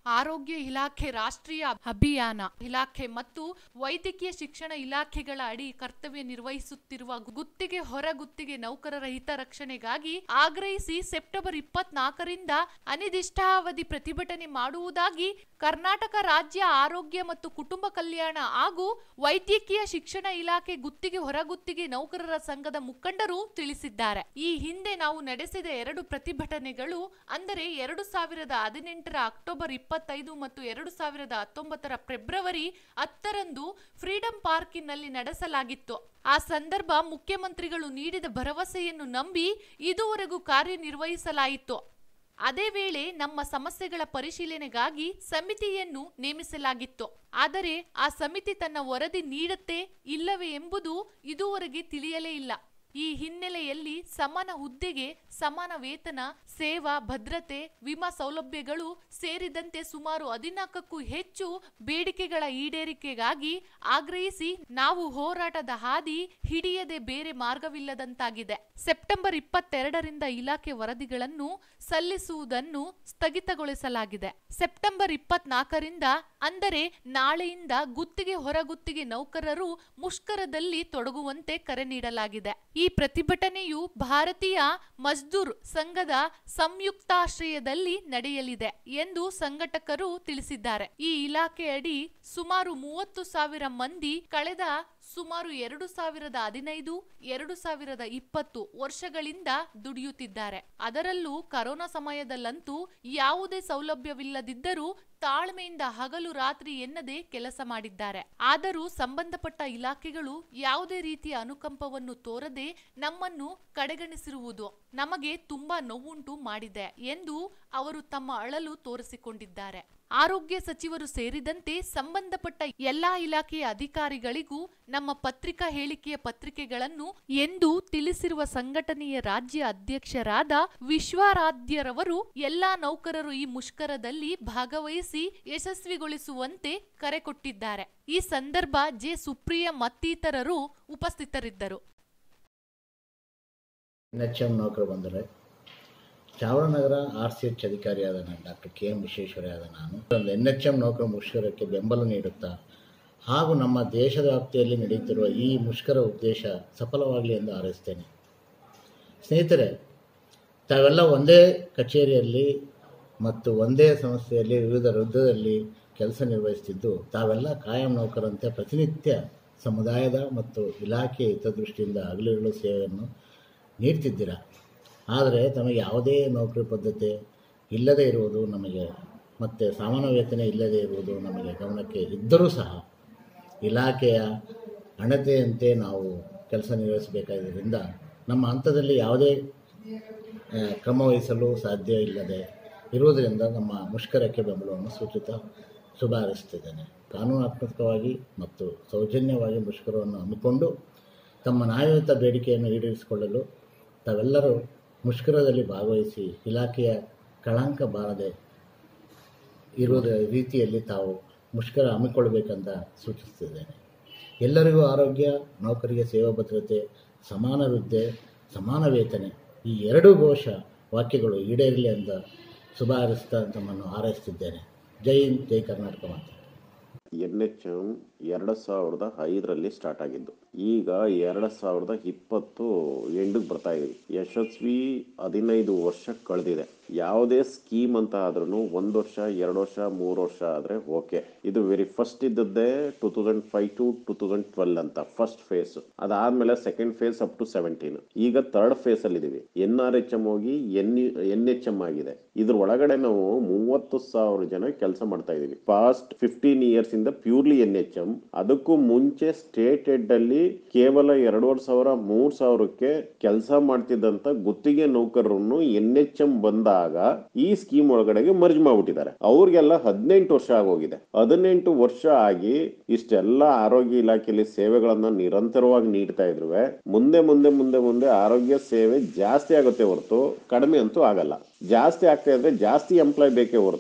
ಆರೋಗ್ಯ ಇಲಾಖೆ ರಾಷ್ಟ್ರೀಯ ಅಭಿಯಾನ ಇಲಾಖೆ ಮತ್ತು ವೈದ್ಯಕೀಯ ಶಿಕ್ಷಣ ಇಲಾಖೆಗಳ ಅಡಿ ಕರ್ತವ್ಯ ನಿರ್ವಹಿಸುತ್ತಿರುವ ಗುತ್ತಿಗೆ ಹೊರ ಗುತ್ತಿಗೆ ನೌಕರರ ಹಿತರಕ್ಷಣೆಗಾಗಿ ಆಗ್ರಹಿಸಿ ಸೆಪ್ಟೆಂಬರ್ ಇಪ್ಪತ್ನಾಲ್ಕರಿಂದ ಅನಿರ್ದಿಷ್ಟಾವಧಿ ಪ್ರತಿಭಟನೆ ಮಾಡುವುದಾಗಿ ಕರ್ನಾಟಕ ರಾಜ್ಯ ಆರೋಗ್ಯ ಮತ್ತು ಕುಟುಂಬ ಕಲ್ಯಾಣ ಹಾಗೂ ವೈದ್ಯಕೀಯ ಶಿಕ್ಷಣ ಇಲಾಖೆ ಗುತ್ತಿಗೆ ಹೊರಗುತ್ತಿಗೆ ನೌಕರರ ಸಂಘದ ಮುಖಂಡರು ತಿಳಿಸಿದ್ದಾರೆ ಈ ಹಿಂದೆ ನಾವು ನಡೆಸಿದ ಎರಡು ಪ್ರತಿಭಟನೆಗಳು ಅಂದರೆ ಎರಡು ಸಾವಿರದ ಹದಿನೆಂಟರ ಅಕ್ಟೋಬರ್ ಇಪ್ಪತ್ತೈದು ಮತ್ತು ಎರಡು ಸಾವಿರದ ಹತ್ತೊಂಬತ್ತರ ಫೆಬ್ರವರಿ ಹತ್ತರಂದು ಫ್ರೀಡಂ ಪಾರ್ಕಿನಲ್ಲಿ ನಡೆಸಲಾಗಿತ್ತು ಆ ಸಂದರ್ಭ ಮುಖ್ಯಮಂತ್ರಿಗಳು ನೀಡಿದ ಭರವಸೆಯನ್ನು ನಂಬಿ ಇದುವರೆಗೂ ಕಾರ್ಯನಿರ್ವಹಿಸಲಾಯಿತು ಅದೇ ವೇಳೆ ನಮ್ಮ ಸಮಸ್ಯೆಗಳ ಪರಿಶೀಲನೆಗಾಗಿ ಸಮಿತಿಯನ್ನು ನೇಮಿಸಲಾಗಿತ್ತು ಆದರೆ ಆ ಸಮಿತಿ ತನ್ನ ವರದಿ ನೀಡುತ್ತೆ ಇಲ್ಲವೇ ಎಂಬುದು ಇದುವರೆಗೆ ತಿಳಿಯಲೇ ಇಲ್ಲ ಈ ಹಿನ್ನೆಲೆಯಲ್ಲಿ ಸಮಾನ ಹುದ್ದೆಗೆ ಸಮಾನ ವೇತನ ಸೇವಾ ಭದ್ರತೆ ವಿಮಾ ಸೌಲಭ್ಯಗಳು ಸೇರಿದಂತೆ ಸುಮಾರು ಹದಿನಾಲ್ಕಕ್ಕೂ ಹೆಚ್ಚು ಬೇಡಿಕೆಗಳ ಈಡೇರಿಕೆಗಾಗಿ ಆಗ್ರಹಿಸಿ ನಾವು ಹೋರಾಟದ ಹಾದಿ ಹಿಡಿಯದೆ ಬೇರೆ ಮಾರ್ಗವಿಲ್ಲದಂತಾಗಿದೆ ಸೆಪ್ಟೆಂಬರ್ ಇಪ್ಪತ್ತೆರಡರಿಂದ ಇಲಾಖೆ ವರದಿಗಳನ್ನು ಸಲ್ಲಿಸುವುದನ್ನು ಸ್ಥಗಿತಗೊಳಿಸಲಾಗಿದೆ ಸೆಪ್ಟೆಂಬರ್ ಇಪ್ಪತ್ನಾಲ್ಕರಿಂದ ಅಂದರೆ ನಾಳೆಯಿಂದ ಗುತ್ತಿಗೆ ಹೊರಗುತ್ತಿಗೆ ನೌಕರರು ಮುಷ್ಕರದಲ್ಲಿ ತೊಡಗುವಂತೆ ಕರೆ ನೀಡಲಾಗಿದೆ ಈ ಪ್ರತಿಭಟನೆಯು ಭಾರತೀಯ ಮಜ್ದೂರ್ ಸಂಘದ ಸಂಯುಕ್ತಾಶ್ರಯದಲ್ಲಿ ನಡೆಯಲಿದೆ ಎಂದು ಸಂಘಟಕರು ತಿಳಿಸಿದ್ದಾರೆ ಈ ಇಲಾಖೆಯಡಿ ಸುಮಾರು ಮೂವತ್ತು ಸಾವಿರ ಮಂದಿ ಕಳೆದ ಸುಮಾರು ಎರಡು ಸಾವಿರದ ಹದಿನೈದು ಎರಡು ಸಾವಿರದ ಇಪ್ಪತ್ತು ವರ್ಷಗಳಿಂದ ದುಡಿಯುತ್ತಿದ್ದಾರೆ ಅದರಲ್ಲೂ ಕರೋನಾ ಸಮಯದಲ್ಲಂತೂ ಯಾವುದೇ ಸೌಲಭ್ಯವಿಲ್ಲದಿದ್ದರೂ ತಾಳ್ಮೆಯಿಂದ ಹಗಲು ರಾತ್ರಿ ಎನ್ನದೆ ಕೆಲಸ ಮಾಡಿದ್ದಾರೆ ಆದರೂ ಸಂಬಂಧಪಟ್ಟ ಇಲಾಖೆಗಳು ಯಾವುದೇ ರೀತಿಯ ಅನುಕಂಪವನ್ನು ತೋರದೆ ನಮ್ಮನ್ನು ಕಡೆಗಣಿಸಿರುವುದು ನಮಗೆ ತುಂಬಾ ನೋವುಂಟು ಮಾಡಿದೆ ಎಂದು ಅವರು ತಮ್ಮ ಅಳಲು ತೋರಿಸಿಕೊಂಡಿದ್ದಾರೆ ಆರೋಗ್ಯ ಸಚಿವರು ಸೇರಿದಂತೆ ಸಂಬಂಧಪಟ್ಟ ಎಲ್ಲಾ ಇಲಾಖೆಯ ಅಧಿಕಾರಿಗಳಿಗೂ ನಮ್ಮ ಪತ್ರಿಕಾ ಹೇಳಿಕೆಯ ಪತ್ರಿಕೆಗಳನ್ನು ಎಂದು ತಿಳಿಸಿರುವ ಸಂಘಟನೆಯ ರಾಜ್ಯ ಅಧ್ಯಕ್ಷರಾದ ವಿಶ್ವಾರಾಧ್ಯರವರು ಎಲ್ಲಾ ನೌಕರರು ಈ ಮುಷ್ಕರದಲ್ಲಿ ಭಾಗವಹಿಸಿ ಯಶಸ್ವಿಗೊಳಿಸುವಂತೆ ಕರೆ ಕೊಟ್ಟಿದ್ದಾರೆ ಈ ಸಂದರ್ಭ ಜೆ ಸುಪ್ರಿಯ ಮತ್ತಿತರರು ಉಪಸ್ಥಿತರಿದ್ದರು ಎನ್ ಎಚ್ ಎಂ ನೌಕರು ಬಂದರೆ ಚಾಮರಾಜನಗರ ಆರ್ ಸಿ ಎಚ್ ಅಧಿಕಾರಿಯಾದ ನಾನು ಡಾಕ್ಟರ್ ಕೆ ಎಂ ವಿಶ್ವೇಶ್ವರಯ್ಯಾದ ನಾನು ಒಂದು ಎನ್ ಎಚ್ ಎಂ ನೌಕರ ಮುಷ್ಕರಕ್ಕೆ ಬೆಂಬಲ ನೀಡುತ್ತಾ ಹಾಗೂ ನಮ್ಮ ದೇಶದ ವ್ಯಾಪ್ತಿಯಲ್ಲಿ ನಡೆಯುತ್ತಿರುವ ಈ ಮುಷ್ಕರ ಉದ್ದೇಶ ಸಫಲವಾಗಲಿ ಎಂದು ಹಾರೈಸ್ತೇನೆ ಸ್ನೇಹಿತರೆ ತಾವೆಲ್ಲ ಒಂದೇ ಕಚೇರಿಯಲ್ಲಿ ಮತ್ತು ಒಂದೇ ಸಂಸ್ಥೆಯಲ್ಲಿ ವಿವಿಧ ವೃದ್ಧದಲ್ಲಿ ಕೆಲಸ ನಿರ್ವಹಿಸುತ್ತಿದ್ದು ತಾವೆಲ್ಲ ಕಾಯಂ ನೌಕರಂತೆ ಪ್ರತಿನಿತ್ಯ ಸಮುದಾಯದ ಮತ್ತು ಇಲಾಖೆಯ ಹಿತದೃಷ್ಟಿಯಿಂದ ಹಗಲಿರುಳು ಸೇವೆಯನ್ನು ನೀಡ್ತಿದ್ದೀರ ಆದರೆ ತಮಗೆ ಯಾವುದೇ ನೌಕರಿ ಪದ್ಧತಿ ಇಲ್ಲದೇ ಇರುವುದು ನಮಗೆ ಮತ್ತು ಸಾಮಾನ್ಯ ವೇತನ ಇಲ್ಲದೇ ಇರುವುದು ನಮಗೆ ಗಮನಕ್ಕೆ ಇದ್ದರೂ ಸಹ ಇಲಾಖೆಯ ಅಣತೆಯಂತೆ ನಾವು ಕೆಲಸ ನಿರ್ವಹಿಸಬೇಕಾದ್ದರಿಂದ ನಮ್ಮ ಹಂತದಲ್ಲಿ ಯಾವುದೇ ಆ, ಕ್ರಮ ವಹಿಸಲು ಸಾಧ್ಯ ಇಲ್ಲದೆ ಇರುವುದರಿಂದ ನಮ್ಮ ಮುಷ್ಕರಕ್ಕೆ ಬೆಂಬಲವನ್ನು ಸೂಚಿತ ಶುಭ ಹಾರೈಸುತ್ತಿದ್ದೇನೆ ಕಾನೂನಾತ್ಮಕವಾಗಿ ಮತ್ತು ಸೌಜನ್ಯವಾಗಿ ಮುಷ್ಕರವನ್ನು ಹಮ್ಮಿಕೊಂಡು ತಮ್ಮ ನ್ಯಾಯಯುತ ಬೇಡಿಕೆಯನ್ನು ಈಡೇರಿಸಿಕೊಳ್ಳಲು ತಾವೆಲ್ಲರೂ ಮುಷ್ಕರದಲ್ಲಿ ಭಾಗವಹಿಸಿ ಇಲಾಖೆಯ ಕಳಂಕ ಬಾರದೆ ಇರುವ ರೀತಿಯಲ್ಲಿ ತಾವು ಮುಷ್ಕರ ಹಮ್ಮಿಕೊಳ್ಳಬೇಕಂತ ಸೂಚಿಸುತ್ತಿದ್ದೇನೆ ಎಲ್ಲರಿಗೂ ಆರೋಗ್ಯ ನೌಕರಿಗೆ ಸೇವಾ ಭದ್ರತೆ ಸಮಾನ ಹುದ್ದೆ ಸಮಾನ ವೇತನೆ ಈ ಎರಡೂ ಘೋಷ ವಾಕ್ಯಗಳು ಈಡೇರಲಿ ಅಂತ ಶುಭ ಹಾರೈಸ್ತಾ ತಮ್ಮನ್ನು ಹಾರೈಸ್ತಿದ್ದೇನೆ ಜೈ ಹಿಂದ್ ಜೈ ಕರ್ನಾಟಕ ಮಾತು ಎನ್ ಎಚ್ ಎಂ ಎರಡು ಸಾವಿರದ ಐದರಲ್ಲಿ ಸ್ಟಾರ್ಟ್ ಆಗಿದ್ದು ಈಗ ಎರಡು ಸಾವಿರದ ಇಪ್ಪತ್ತು ಎಂಡಿಗೆ ಬರ್ತಾ ಇದೀವಿ ಯಶಸ್ವಿ ಹದಿನೈದು ವರ್ಷ ಕಳೆದಿದೆ ಯಾವುದೇ ಸ್ಕೀಮ್ ಅಂತ ಆದ್ರೂ ಒಂದು ವರ್ಷ ಎರಡು ವರ್ಷ ಮೂರು ವರ್ಷ ಆದರೆ ಓಕೆ ಇದು ವೆರಿ ಫಸ್ಟ್ ಇದ್ದದ್ದೇ two thousand five to two thousand twelve ಅಂತ ಫಸ್ಟ್ ಫೇಸ್ ಅದಾದ್ಮೇಲೆ second phase up to seventeen ಈಗ ಥರ್ಡ್ ಫೇಸ್ ಅಲ್ಲಿ ಇದೀವಿ ಎನ್ ಆರ್ ಎಚ್ ಎಂ ಹೋಗಿ ಎನ್ ಎನ್ ಎಚ್ ಎಂ ಆಗಿದೆ ಇದ್ರ ಒಳಗಡೆ ನಾವು ಮೂವತ್ತು ಸಾವಿರ ಜನ ಕೆಲಸ ಮಾಡ್ತಾ ಇದೀವಿ ಪಾಸ್ಟ್ ಫಿಫ್ಟೀನ್ ಇಯರ್ಸ್ ಇಂದ ಪ್ಯೂರ್ಲಿ ಎನ್ ಎಚ್ ಎಂ ಅದಕ್ಕೂ ಮುಂಚೆ ಸ್ಟೇಟ್ ಹೆಡ್ ಅಲ್ಲಿ ಕೇವಲ ಎರಡೂವರೆ ಸಾವಿರ ಮೂರ್ ಸಾವಿರಕ್ಕೆ ಕೆಲಸ ಮಾಡ್ತಿದ್ದಂತ ಗುತ್ತಿಗೆ ನೌಕರರನ್ನು ಎನ್ ಎಚ್ ಎಂ ಬಂದಾಗ ಈ ಸ್ಕೀಮ್ ಒಳಗಡೆಗೆ ಮರ್ಜ್ ಮಾಡ್ಬಿಟ್ಟಿದ್ದಾರೆ ಅವ್ರಿಗೆಲ್ಲ ಹದಿನೆಂಟು ವರ್ಷ ಆಗೋಗಿದೆ ಹದಿನೆಂಟು ವರ್ಷ ಆಗಿ ಇಷ್ಟೆಲ್ಲ ಆರೋಗ್ಯ ಇಲಾಖೆಯಲ್ಲಿ ಸೇವೆಗಳನ್ನ ನಿರಂತರವಾಗಿ ನೀಡ್ತಾ ಇದ್ರು ಮುಂದೆ ಮುಂದೆ ಮುಂದೆ ಮುಂದೆ ಆರೋಗ್ಯ ಸೇವೆ ಜಾಸ್ತಿ ಆಗುತ್ತೆ ಹೊರತು ಕಡಿಮೆ ಅಂತೂ ಆಗಲ್ಲ ಜಾಸ್ತಿ ಆಗ್ತಾ ಇದ್ರೆ ಜಾಸ್ತಿ ಎಂಪ್ಲಾಯ್ ಬೇಕೇ ಹೊರತು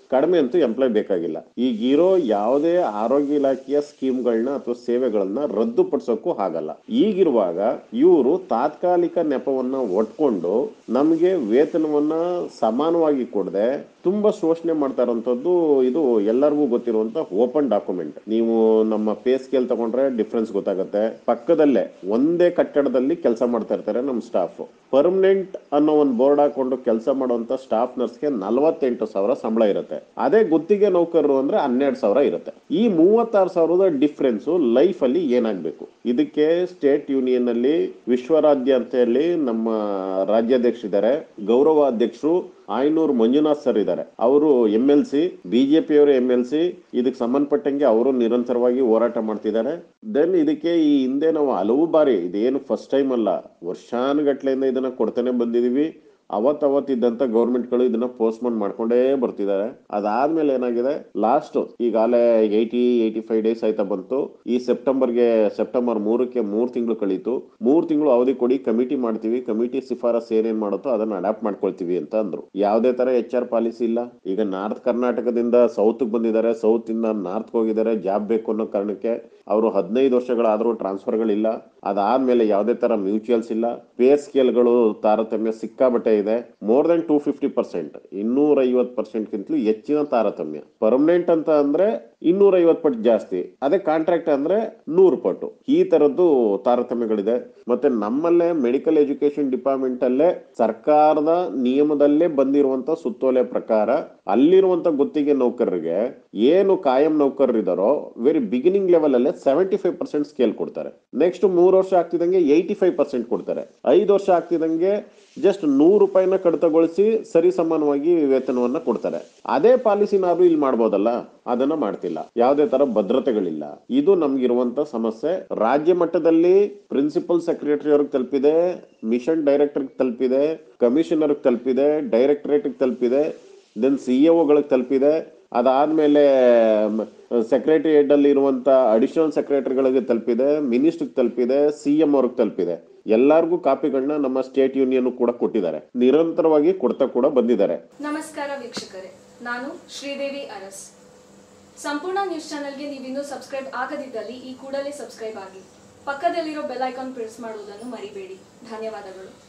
ಕಡಿಮೆ ಅಂತೂ ಎಂಪ್ಲಾಯ್ ಬೇಕಾಗಿಲ್ಲ ಈಗಿರೋ ಯಾವುದೇ ಆರೋಗ್ಯ ಇಲಾಖೆಯ ಸ್ಕೀಮ್ಗಳನ್ನ ಅಥವಾ ಸೇವೆಗಳನ್ನ ರದ್ದುಪಡಿಸೋಕ್ಕೂ ಆಗಲ್ಲ ಈಗಿರುವಾಗ ಇವರು ತಾತ್ಕಾಲಿಕ ನೆಪವನ್ನ ಒಟ್ಕೊಂಡು ನಮಗೆ ವೇತನವನ್ನ ಸಮಾನವಾಗಿ ಕೊಡದೆ ತುಂಬಾ ಶೋಷಣೆ ಮಾಡ್ತಾ ಇರೋಂಥದ್ದು ಇದು ಎಲ್ಲರಿಗೂ ಗೊತ್ತಿರುವಂತ ಓಪನ್ ಡಾಕ್ಯುಮೆಂಟ್ ನೀವು ನಮ್ಮ ಪೇ ಸ್ಕೇಲ್ ತಗೊಂಡ್ರೆ ಡಿಫ್ರೆನ್ಸ್ ಗೊತ್ತಾಗುತ್ತೆ ಪಕ್ಕದಲ್ಲೇ ಒಂದೇ ಕಟ್ಟಡದಲ್ಲಿ ಕೆಲಸ ಮಾಡ್ತಾ ಇರ್ತಾರೆ ನಮ್ಮ ಸ್ಟಾಫ್ ಪರ್ಮನೆಂಟ್ ಅನ್ನೋ ಒಂದು ಬೋರ್ಡ್ ಹಾಕೊಂಡು ಕೆಲಸ ಮಾಡುವಂತ ಸ್ಟಾಫ್ ನರ್ಸ್ಗೆ ನಲವತ್ತೆಂಟು ಸಾವಿರ ಸಂಬಳ ಇರುತ್ತೆ ಅದೇ ಗುತ್ತಿಗೆ ನೌಕರರು ಅಂದ್ರೆ ಹನ್ನೆರಡು ಸಾವಿರ ಇರುತ್ತೆ ಈ ಮೂವತ್ತಾರು ಸಾವಿರದ ಡಿಫ್ರೆನ್ಸ್ ಲೈಫ್ ಅಲ್ಲಿ ಏನಾಗಬೇಕು ಇದಕ್ಕೆ ಸ್ಟೇಟ್ ಯೂನಿಯನ್ ಅಲ್ಲಿ ವಿಶ್ವರಾಜ್ಯ ಅಂತ ಹೇಳಿ ನಮ್ಮ ರಾಜ್ಯಾಧ್ಯಕ್ಷರಿದ್ದಾರೆ ಗೌರವಾಧ್ಯಕ್ಷರು ಆಯ್ನೂರು ಮಂಜುನಾಥ್ ಸರ್ ಇದ್ದಾರೆ ಅವರು ಎಂ ಎಲ್ ಸಿ ಬಿಜೆಪಿ ಅವರು ಎಂ ಎಲ್ ಸಿ ಇದಕ್ಕೆ ಸಂಬಂಧಪಟ್ಟಂಗೆ ಅವರು ನಿರಂತರವಾಗಿ ಹೋರಾಟ ಮಾಡ್ತಿದ್ದಾರೆ ದೆನ್ ಇದಕ್ಕೆ ಈ ಹಿಂದೆ ನಾವು ಹಲವು ಬಾರಿ ಇದೇನು ಫಸ್ಟ್ ಟೈಮ್ ಅಲ್ಲ ವರ್ಷಾನುಗಟ್ಲೆಯಿಂದ ಇದನ್ನ ಕೊಡ್ತಾನೆ ಬಂದಿದೀವಿ ಅವತ್ತವತ್ತಿದ್ದಂತ ಗೌರ್ಮೆಂಟ್ಗಳು ಇದನ್ನ ಪೋಸ್ಟ್ಪೋನ್ ಮಾಡ್ಕೊಂಡೇ ಬರ್ತಿದ್ದಾರೆ ಅದಾದ್ಮೇಲೆ ಏನಾಗಿದೆ ಲಾಸ್ಟ್ ಈಗಾಗಲೇ ಏಯ್ಟಿ ಏಯ್ಟಿ ಫೈವ್ ಡೇಸ್ ಆಯ್ತಾ ಬಂತು ಈ ಸೆಪ್ಟೆಂಬರ್ಗೆ ಸೆಪ್ಟೆಂಬರ್ ಮೂರಕ್ಕೆ ಮೂರ್ ತಿಂಗಳು ಕಳೀತು ಮೂರ್ ತಿಂಗಳು ಅವಧಿ ಕೊಡಿ ಕಮಿಟಿ ಮಾಡ್ತೀವಿ ಕಮಿಟಿ ಶಿಫಾರಸ್ ಏನೇನ್ ಮಾಡುತ್ತೋ ಅದನ್ನ ಅಡಾಪ್ಟ್ ಮಾಡ್ಕೊಳ್ತೀವಿ ಅಂತ ಅಂದ್ರು ಯಾವುದೇ ತರ ಎಚ್ ಆರ್ ಪಾಲಿಸಿ ಇಲ್ಲ ಈಗ ನಾರ್ತ್ ಕರ್ನಾಟಕದಿಂದ ಸೌತ್ ಬಂದಿದ್ದಾರೆ ಸೌತ್ ಇಂದ ನಾರ್ತ್ ಹೋಗಿದ್ದಾರೆ ಜಾಬ್ ಬೇಕು ಅನ್ನೋ ಕಾರಣಕ್ಕೆ ಅವರು ಹದಿನೈದು ವರ್ಷಗಳಾದ್ರೂ ಟ್ರಾನ್ಸ್ಫರ್ಗಳಿಲ್ಲ ಅದಾದ್ಮೇಲೆ ಯಾವುದೇ ತರ ಮ್ಯೂಚುವಲ್ಸ್ ಇಲ್ಲ ಪೇ ಸ್ಕೇಲ್ಗಳು ತಾರತಮ್ಯ ಸಿಕ್ಕಾಬಟ್ಟೆ ಇದೆ more than two fifty percent ಇನ್ನೂರ ಐವತ್ತು ಪರ್ಸೆಂಟ್ಗಿಂತಲೂ ಹೆಚ್ಚಿನ ತಾರತಮ್ಯ ಪರ್ಮನೆಂಟ್ ಅಂತ ಅಂದ್ರೆ ಇನ್ನೂರ ಐವತ್ತು ಪಟ್ಟು ಜಾಸ್ತಿ ಅದೇ ಕಾಂಟ್ರಾಕ್ಟ್ ಅಂದ್ರೆ ನೂರು ಪಟ್ಟು ಈ ತರದ್ದು ತಾರತಮ್ಯಗಳಿದೆ ಮತ್ತೆ ನಮ್ಮಲ್ಲೇ ಮೆಡಿಕಲ್ ಎಜುಕೇಶನ್ ಡಿಪಾರ್ಟ್ಮೆಂಟ್ ಅಲ್ಲೇ ಸರ್ಕಾರದ ನಿಯಮದಲ್ಲೇ ಬಂದಿರುವಂತ ಸುತ್ತೋಲೆ ಪ್ರಕಾರ ಅಲ್ಲಿರುವಂತ ಗುತ್ತಿಗೆ ನೌಕರರಿಗೆ ಏನು ಕಾಯಂ ನೌಕರರಿದಾರೋ ವೆರಿ ಬಿಗಿನಿಂಗ್ ಲೆವೆಲ್ ಅಲ್ಲೇ ಸೆವೆಂಟಿ ಫೈವ್ ಪರ್ಸೆಂಟ್ ಸ್ಕೇಲ್ ಕೊಡ್ತಾರೆ ನೆಕ್ಸ್ಟ್ ಮೂರು ವರ್ಷ ಆಗ್ತಿದಂಗೆ ಏಯ್ಟಿ ಫೈವ್ ಪರ್ಸೆಂಟ್ ಕೊಡ್ತಾರೆ ಐದು ವರ್ಷ ಆಗ್ತಿದಂಗೆ ಜಸ್ಟ್ ನೂರು ರೂಪಾಯಿನ ಕಡಿತಗೊಳಿಸಿ ಸರಿ ಸಮಾನವಾಗಿ ವೇತನವನ್ನ ಕೊಡ್ತಾರೆ ಅದೇ ಪಾಲಿಸಿನಾದ್ರೂ ಇಲ್ಲಿ ಮಾಡ್ಬೋದಲ್ಲ ಅದನ್ನ ಮಾಡ್ತಿಲ್ಲ ಯಾವುದೇ ತರ ಭದ್ರತೆಗಳಿಲ್ಲ ಇದು ನಮ್ಗಿರುವಂತ ಸಮಸ್ಯೆ ರಾಜ್ಯ ಮಟ್ಟದಲ್ಲಿ ಪ್ರಿನ್ಸಿಪಲ್ ಸೆಕ್ರೆಟರಿ ಅವ್ರಿಗೆ ತಲುಪಿದೆ ಮಿಷನ್ ಡೈರೆಕ್ಟರ್ ತಲುಪಿದೆ ಕಮಿಷನರ್ ತಲುಪಿದೆ ಡೈರೆಕ್ಟರೇಟ್ ತಲುಪಿದೆ ದೆನ್ ಸಿ ಗಳಿಗೆ ತಲುಪಿದೆ ಅದಾದ್ಮೇಲೆ ಸೆಕ್ರೆಟರಿ ಹೆಡ್ ಅಲ್ಲಿ ಇರುವಂತ ಅಡಿಷನಲ್ ಸೆಕ್ರೆಟರಿಗಳಿಗೆ ತಲುಪಿದೆ ಮಿನಿಸ್ಟರ್ ತಲುಪಿದೆ ಸಿ ಎಂ ಅವ್ರಿಗೆ ತಲುಪಿದೆ ಎಲ್ಲಾರ್ಗೂ ಕಾಪಿಗಳನ್ನ ನಮ್ಮ ಸ್ಟೇಟ್ ಯೂನಿಯನ್ ಕೂಡ ಕೊಟ್ಟಿದ್ದಾರೆ ನಿರಂತರವಾಗಿ ಕೊಡ್ತಾ ಕೂಡ ಬಂದಿದ್ದಾರೆ ನಮಸ್ಕಾರ ವೀಕ್ಷಕರೇ ನಾನು ಶ್ರೀದೇವಿ ಅರಸ್ ಸಂಪೂರ್ಣ ನ್ಯೂಸ್ ಚಾನೆಲ್ಗೆ ನೀವಿನ್ನೂ ಸಬ್ಸ್ಕ್ರೈಬ್ ಆಗದಿದ್ದಲ್ಲಿ ಈ ಕೂಡಲೇ ಸಬ್ಸ್ಕ್ರೈಬ್ ಆಗಿ ಪಕ್ಕದಲ್ಲಿರೋ ಬೆಲ್ ಐಕಾನ್ ಪ್ರೆಸ್ ಮಾಡುವುದನ್ನು ಮರಿಬೇಡಿ ಧನ್ಯವಾದಗಳು